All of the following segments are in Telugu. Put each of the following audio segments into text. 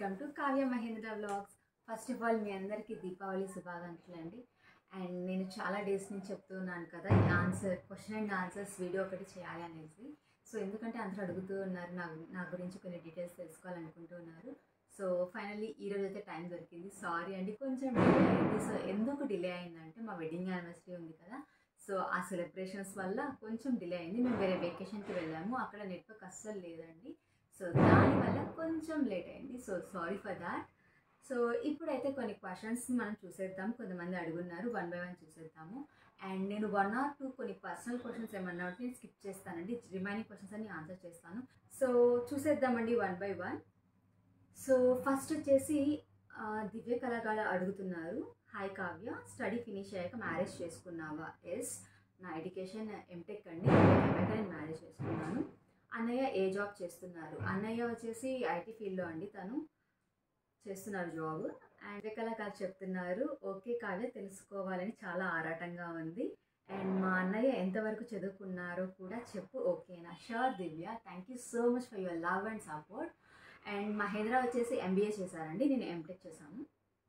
welcome to Kavya Mahendra vlogs first of all మీ అందరికీ దీపావళి శుభాకాంక్షలు అండి అండ్ నేను చాలా డేస్ నుంచి చెప్తున్నాను కదా ఈ answer question and answers video ఒకటి చేయాలి అనేసి సో ఎందుకంటే అందరూ అడుగుతూ ఉన్నారు నా నా గురించి కొన్ని డీటెయిల్స్ తెలుసుకోవాలనుకుంటూ ఉన్నారు సో ఫైనల్లీ ఈ రోజు అయితే టైం దొరికింది సారీ అండి కొంచెం డిలే అయింది సో ఎందుకు డిలే అయిందంటే మా వెడ్డింగ్ యానివర్సరీ ఉంది కదా సో ఆ సెలబ్రేషన్స్ వల్ల కొంచెం డిలే అయింది మేము వేరే వెకేషన్కి వెళ్ళాము అక్కడ నెట్వర్క్ అస్సలు లేదండి సో దానివల్ల కొంచెం లేట్ అయింది so sorry for that so ఇప్పుడైతే కొన్ని క్వశ్చన్స్ మనం చూసేద్దాం కొంతమంది అడుగున్నారు వన్ బై వన్ చూసేద్దాము అండ్ నేను వన్ ఆర్ టూ కొన్ని పర్సనల్ క్వశ్చన్స్ ఏమన్నా ఉంటే నేను స్కిప్ చేస్తానండి రిమైనింగ్ క్వశ్చన్స్ అన్ని ఆన్సర్ చేస్తాను సో చూసేద్దామండి one by one so first వచ్చేసి ఆ, దివ్య కళాకాల అడుగుతున్నారు హాయ్ కావ్య స్టడీ ఫినిష్ అయ్యాక మ్యారేజ్ చేసుకున్నావా ఎస్ నా ఎడ్యుకేషన్ ఎంటెక్ అండి ఎంటెక్ నేను మ్యారేజ్ చేసుకున్నాను అన్నయ్య ఏ జాబ్ చేస్తున్నారు అన్నయ్య వచ్చేసి ఐటీ ఫీల్డ్లో అండి తను చేస్తున్నారు జాబ్ అండ్ కళాకారు చెప్తున్నారు ఓకే కావ్య తెలుసుకోవాలని చాలా ఆరాటంగా ఉంది అండ్ మా అన్నయ్య ఎంతవరకు చదువుకున్నారో కూడా చెప్పు ఓకేనా sure Divya thank you so much for your love and support and Mahendra వచ్చేసి ఎంబీఏ చేశారండి నేను ఎంటెక్ చేశాను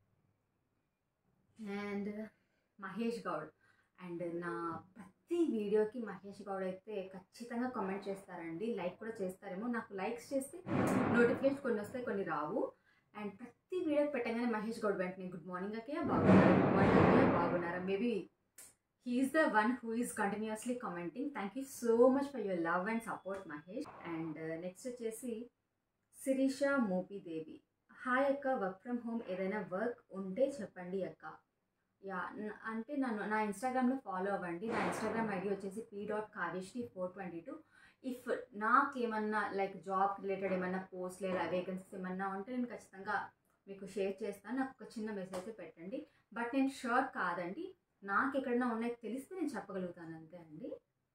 అండ్ మహేష్ గౌడ్ అండ్ నా ప్రతి వీడియోకి మహేష్ గౌడ్ అయితే ఖచ్చితంగా కామెంట్ చేస్తారండి లైక్ కూడా చేస్తారేమో నాకు లైక్స్ చేస్తే నోటిఫికేషన్ కొన్ని వస్తాయి కొన్ని రావు అండ్ ప్రతి వీడియో పెట్టగానే మహేష్ గౌడ్ వెంటనే గుడ్ మార్నింగ్ అకే బాగున్నారా గుడ్ మార్నింగ్ అకే బాగున్నారా maybe he's the one who is continuously commenting thank you so much for your love and support Mahesh and next వచ్చేసి శిరీష మోపిదేవి హాయ్ అక్క వర్క్ ఫ్రమ్ హోమ్ ఏదైనా వర్క్ ఉంటే చెప్పండి అక్క యా న- అంటే నన్ను నా ఇన్స్టాగ్రామ్లో ఫాలో అవ్వండి నా ఇన్స్టాగ్రామ్ ఐడి వచ్చేసి P dot Kavyasri four twenty two if నాకేమన్నా లైక్ జాబ్ రిలేటెడ్ ఏమన్నా పోస్ట్ లేదా వేకెన్సీస్ ఏమన్నా ఉంటే నేను ఖచ్చితంగా మీకు షేర్ చేస్తాను నాకు ఒక చిన్న మెసేజ్ పెట్టండి బట్ నేను షూర్ కాదండి నాకు ఎక్కడన్నా ఉన్నాయి తెలిస్తే నేను చెప్పగలుగుతాను అంతే అండి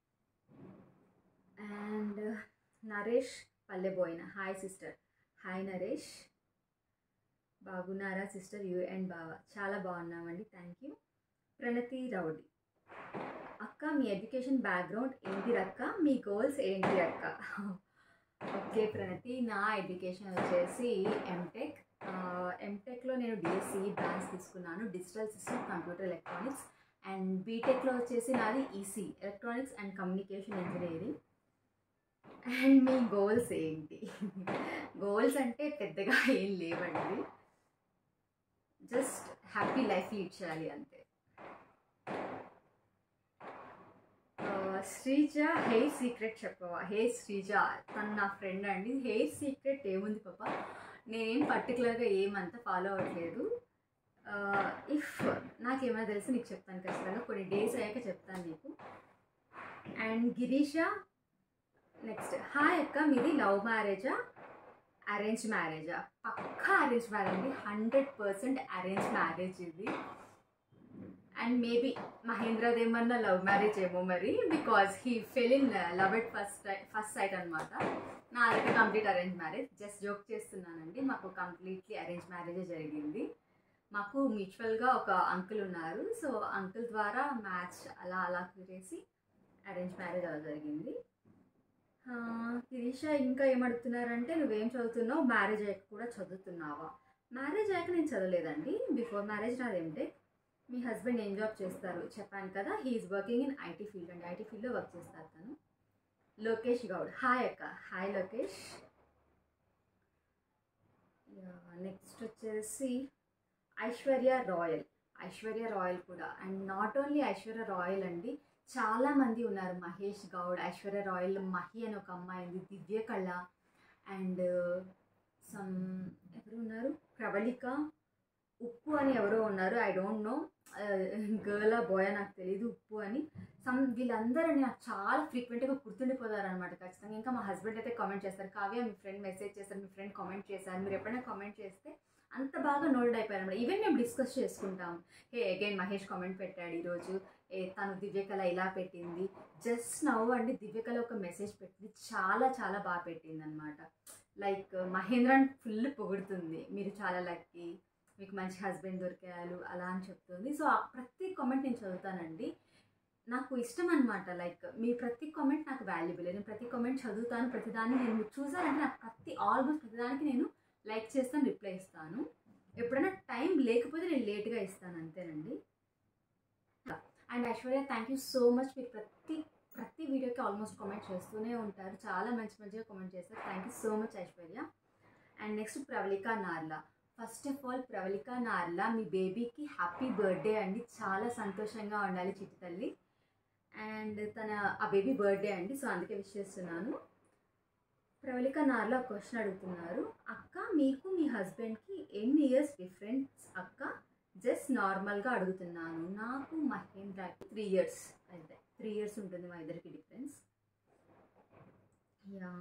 and Naresh Palleboina hi sister hi Naresh బాగున్నారా సిస్టర్ యూ అండ్ బావ చాలా బాగున్నామండి థ్యాంక్ యూ ప్రణతి రౌడి అక్క మీ ఎడ్యుకేషన్ బ్యాక్గ్రౌండ్ ఏంటి అక్క మీ గోల్స్ ఏంటి అక్క ఓకే ప్రణతి నా ఎడ్యుకేషన్ వచ్చేసి ఎంటెక్ ఎంటెక్లో నేను డిఎస్సి బ్రాంచ్ తీసుకున్నాను digital system computer electronics and బీటెక్లో వచ్చేసి నాది EC electronics and communication engineering and మీ గోల్స్ ఏంటి గోల్స్ అంటే పెద్దగా ఏం లేవండి జస్ట్ హ్యాపీ లైఫ్ లీడ్ చేయాలి అంతే ఆ, శ్రీజ హెయిర్ సీక్రెట్ చెప్పవా హే శ్రీజ తను నా ఫ్రెండ్ అండి హెయిర్ సీక్రెట్ ఏముంది పాప నేనేం పర్టికులర్గా ఏమంతా ఫాలో అవ్వట్లేదు ఇఫ్ నాకేమైనా తెలిసి నీకు చెప్తాను ఖచ్చితంగా కొన్ని డేస్ అయ్యాక చెప్తాను నీకు అండ్ గిరీష నెక్స్ట్ హాయ్ అక్క మీది లవ్ మ్యారేజా అరేంజ్ మ్యారేజా పక్కా అరేంజ్ మ్యారేజ్ అండి హండ్రెడ్ పర్సెంట్ అరేంజ్ మ్యారేజ్ ఇది అండ్ మేబీ మహేంద్రది ఏమన్నా లవ్ మ్యారేజ్ ఏమో మరి because he fell in love it first first sight అనమాట నా అయితే complete arrange marriage just joke చేస్తున్నానండి మాకు కంప్లీట్లీ అరేంజ్ మ్యారేజే జరిగింది మాకు మ్యూచువల్గా ఒక అంకుల్ ఉన్నారు సో అంకుల్ ద్వారా మ్యాచ్ అలా అలా చేసి అరేంజ్ మ్యారేజ్ అలా జరిగింది ఆ, శిరీష ఇంకా ఏమడుగుతున్నారంటే నువ్వేం చదువుతున్నావు మ్యారేజ్ అయ్యాక కూడా చదువుతున్నావా మ్యారేజ్ అయ్యాక నేను చదవలేదండి బిఫోర్ మ్యారేజ్ నాది ఎంటెక్ మీ హస్బెండ్ ఏం జాబ్ చేస్తారు చెప్పాను కదా he's working in IT field అండి ఐటీ ఫీల్డ్లో వర్క్ చేస్తారు తను లోకేష్ గౌడ్ హాయ్ అక్క హాయ్ లోకేష్ నెక్స్ట్ వచ్చేసి ఐశ్వర్య రాయల్ ఐశ్వర్య రాయల్ కూడా and not only Aishwarya Royal అండి చాలా మంది ఉన్నారు మహేష్ గౌడ్ ఐశ్వర్య రాయల్ మహి అని ఒక అమ్మాయి ఉంది దివ్య కళ అండ్ సమ్ ఎవరు ఉన్నారు ప్రవళిక ఉప్పు అని ఎవరో ఉన్నారు I don't know girl boy నాకు తెలియదు ఉప్పు అని సమ్ వీళ్ళందరూ నాకు చాలా ఫ్రీక్వెంట్గా గుర్తుండిపోతారు అనమాట ఖచ్చితంగా ఇంకా మా హస్బెండ్ అయితే కామెంట్ చేస్తారు కావ్య మీ ఫ్రెండ్ మెసేజ్ చేస్తారు మీ ఫ్రెండ్ కామెంట్ చేశారు మీరు ఎప్పుడైనా కామెంట్ చేస్తే అంత బాగా నోట్ అయిపోయారు అనమాట ఈవెన్ మేము డిస్కస్ చేసుకుంటాం హే అగైన్ మహేష్ కామెంట్ పెట్టాడు ఈరోజు ఏ తను దివ్యకళ ఇలా పెట్టింది జస్ట్ నవ్వు అండి దివ్యకళ ఒక మెసేజ్ పెట్టింది చాలా చాలా బాగా పెట్టింది అనమాట లైక్ మహేంద్రన్ ఫుల్ పొగుడుతుంది మీరు చాలా లక్కీ మీకు మంచి హస్బెండ్ దొరికారు అలా అని చెప్తుంది సో ఆ ప్రతి కామెంట్ నేను చదువుతానండి నాకు ఇష్టం అనమాట లైక్ మీ ప్రతి కామెంట్ నాకు వాల్యుబుల్ నేను ప్రతి కామెంట్ చదువుతాను ప్రతిదాన్ని నేను మీరు చూసారంటే నాకు ప్రతి ఆల్మోస్ట్ ప్రతిదానికి నేను లైక్ చేస్తాను రిప్లై ఇస్తాను ఎప్పుడైనా టైం లేకపోతే నేను లేట్గా ఇస్తాను అంతేనండి and Aishwarya thank you so much మీరు ప్రతి ప్రతి వీడియోకి ఆల్మోస్ట్ కామెంట్ చేస్తూనే ఉంటారు చాలా మంచి మంచిగా కామెంట్ చేస్తారు thank you so much Aishwarya and next Pravallika Narla first of all Pravallika Narla మీ బేబీకి హ్యాపీ బర్త్డే అండి చాలా సంతోషంగా ఉండాలి చిట్టి తల్లి అండ్ తన ఆ బేబీ బర్త్డే అండి సో అందుకే విష్ చేస్తున్నాను ప్రవళిక నార్లో ఒక క్వశ్చన్ అడుగుతున్నారు అక్క మీకు మీ హస్బెండ్కి ఎన్ని ఇయర్స్ డిఫరెన్స్ అక్క జస్ట్ నార్మల్గా అడుగుతున్నాను నాకు మహేంద్రకి త్రీ ఇయర్స్ అంతే త్రీ ఇయర్స్ ఉంటుంది మా ఇద్దరికి డిఫరెన్స్ యా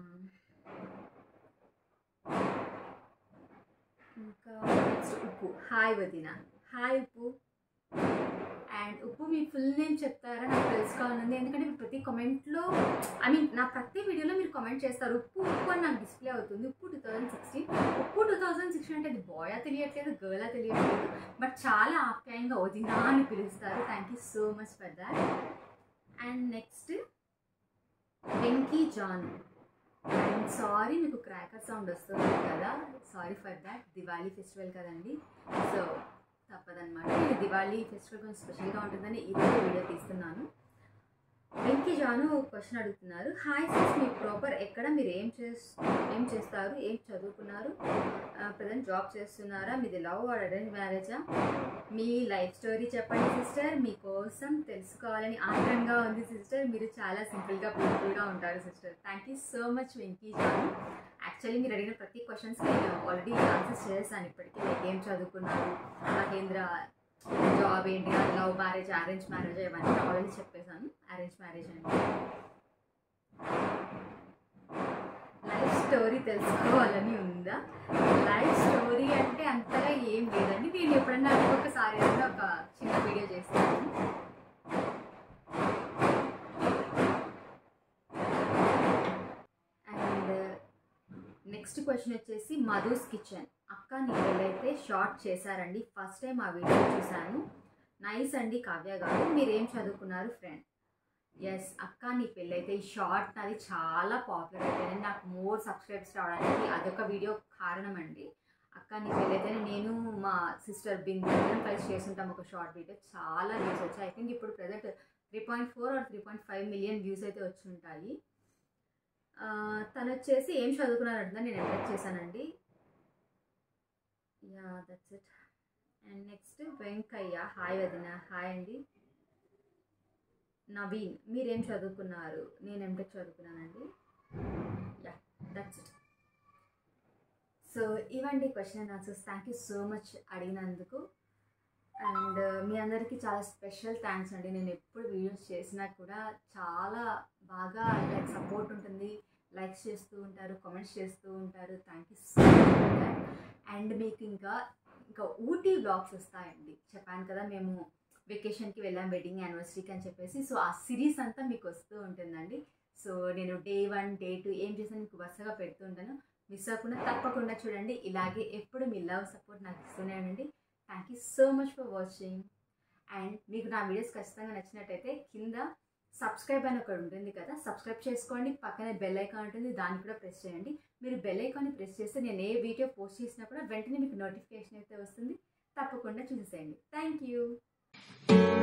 ఇంకా నెక్స్ట్ ఉప్పు హాయ్ వదిన హాయ్ ఉప్పు అండ్ ఉప్పు మీ ఫుల్ నేమ్ చెప్తారా నాకు తెలుసుకోవాలని ఎందుకంటే మీరు ప్రతి కామెంట్లో ఐ మీన్ నా ప్రతి వీడియోలో మీరు కామెంట్ చేస్తారు ఉప్పు ఉప్పు అని నాకు డిస్ప్లే అవుతుంది Uppu two thousand sixteen Uppu two thousand sixteen అంటే అది బాయా తెలియట్లేదు గర్లా తెలియట్లేదు బట్ చాలా ఆప్యాయంగా వదినా అని పిలుస్తారు thank you so much for that and next Venky Jaan and sorry మీకు క్రాకర్ సౌండ్ వస్తుంది కదా sorry for that Diwali festival కదండి సో తప్పదనమాట నేను దివాళీ ఫెస్టివల్ కొంచెం స్పెషల్గా ఉంటుందని ఈరోజు వీడియో తీస్తున్నాను వెంకీ జాను క్వశ్చన్ అడుగుతున్నారు హాయ్ సిస్ మీ ప్రాపర్ ఎక్కడ మీరు ఏం చేస్ ఏం చేస్తారు ఏం చదువుకున్నారు ప్రజెంట్ జాబ్ చేస్తున్నారా మీది లవ్ ఆర్ అరేంజ్ మ్యారేజా మీ లైఫ్ స్టోరీ చెప్పండి సిస్టర్ మీకోసం తెలుసుకోవాలని ఆనందంగా ఉంది సిస్టర్ మీరు చాలా సింపుల్గా బ్యూటిఫుల్గా ఉంటారు sister thank you so much Venky Janu actually మీరు అడిగిన ప్రతి క్వశ్చన్స్కి నేను ఆల్రెడీ ఆన్సర్స్ చేశాను ఇప్పటికీ లైక్ ఏం చదువుకున్నారు మహేంద్ర జాబ్ ఏంటి లవ్ మ్యారేజ్ అరేంజ్ మ్యారేజ్ ఇవన్నీ ఆల్రెడీ చెప్పేశాను అరేంజ్ మ్యారేజ్ అండి లైఫ్ స్టోరీ తెలుసుకోవాలని ఉందా లైఫ్ స్టోరీ అంటే అంతగా ఏం లేదండి నేను ఎప్పుడన్నా ఒక్కొక్కసారి ఏదైనా ఒక చిన్న వీడియో చేస్తాను అండ్ నెక్స్ట్ క్వశ్చన్ వచ్చేసి మధుస్ కిచెన్ అక్క నీ పెళ్ళైతే షార్ట్ చేశారండి ఫస్ట్ టైం ఆ వీడియో చూశాను నైస్ అండి కావ్య గారు మీరు ఏం చదువుకున్నారు ఫ్రెండ్ ఎస్ అక్క నీ పెళ్ళైతే ఈ షార్ట్ నాది చాలా పాపులర్ అయిపోయింది నాకు మోర్ సబ్స్క్రైబ్స్ రావడానికి అదొక వీడియో కారణం అండి అక్క నీ పెళ్ళైతే నేను మా సిస్టర్ బిందు ఇద్దరం కలిసి చేస్తుంటాం ఒక షార్ట్ వీడియో చాలా వ్యూస్ వచ్చాయి ఐ థింక్ ఇప్పుడు present three point four or three point five million views అయితే వచ్చి ఉంటాయి తను వచ్చేసి ఏం చదువుకున్నారంటే నేను ఎంటర్ చేశానండి yeah that's it and next Venkayya hi వదిన హాయ్ అండి నవీన్ మీరేం చదువుకున్నారు నేను ఎంటెక్ చదువుకున్నానండి యా దట్స్ ఇట్ సో ఇవండి question and answers thank you so much అడిగినందుకు అండ్ మీ అందరికీ చాలా స్పెషల్ థ్యాంక్స్ అండి నేను ఎప్పుడు వీడియోస్ చేసినా కూడా చాలా బాగా లైక్ సపోర్ట్ ఉంటుంది లైక్స్ చేస్తూ ఉంటారు కామెంట్స్ చేస్తూ ఉంటారు thank you so much and మీకు ఇంకా ఇంకా ఊటీ బ్లాగ్స్ వస్తాయండి చెప్పాను కదా మేము వెకేషన్కి వెళ్ళాం వెడ్డింగ్ యానివర్సరీకి అని చెప్పేసి సో ఆ సిరీస్ అంతా మీకు వస్తూ ఉంటుందండి సో నేను డే వన్ డే టూ ఏం చేసాను మీకు వరుసగా పెడుతూ ఉంటాను మిస్ అవ్వకుండా తప్పకుండా చూడండి ఇలాగే ఎప్పుడు మీ లవ్ సపోర్ట్ నాకు ఇస్తూనే ఉండండి thank you so much for watching and మీకు నా వీడియోస్ ఖచ్చితంగా నచ్చినట్టయితే కింద సబ్స్క్రైబ్ అని ఒకటి ఉంటుంది కదా సబ్స్క్రైబ్ చేసుకోండి పక్కనే బెల్ ఐకాన్ ఉంటుంది దాన్ని కూడా ప్రెస్ చేయండి మీరు బెల్ ఐకాన్ని ప్రెస్ చేస్తే నేను ఏ వీడియో పోస్ట్ చేసినా కూడా వెంటనే మీకు నోటిఫికేషన్ అయితే వస్తుంది తప్పకుండా చూసేసేయండి థ్యాంక్ యూ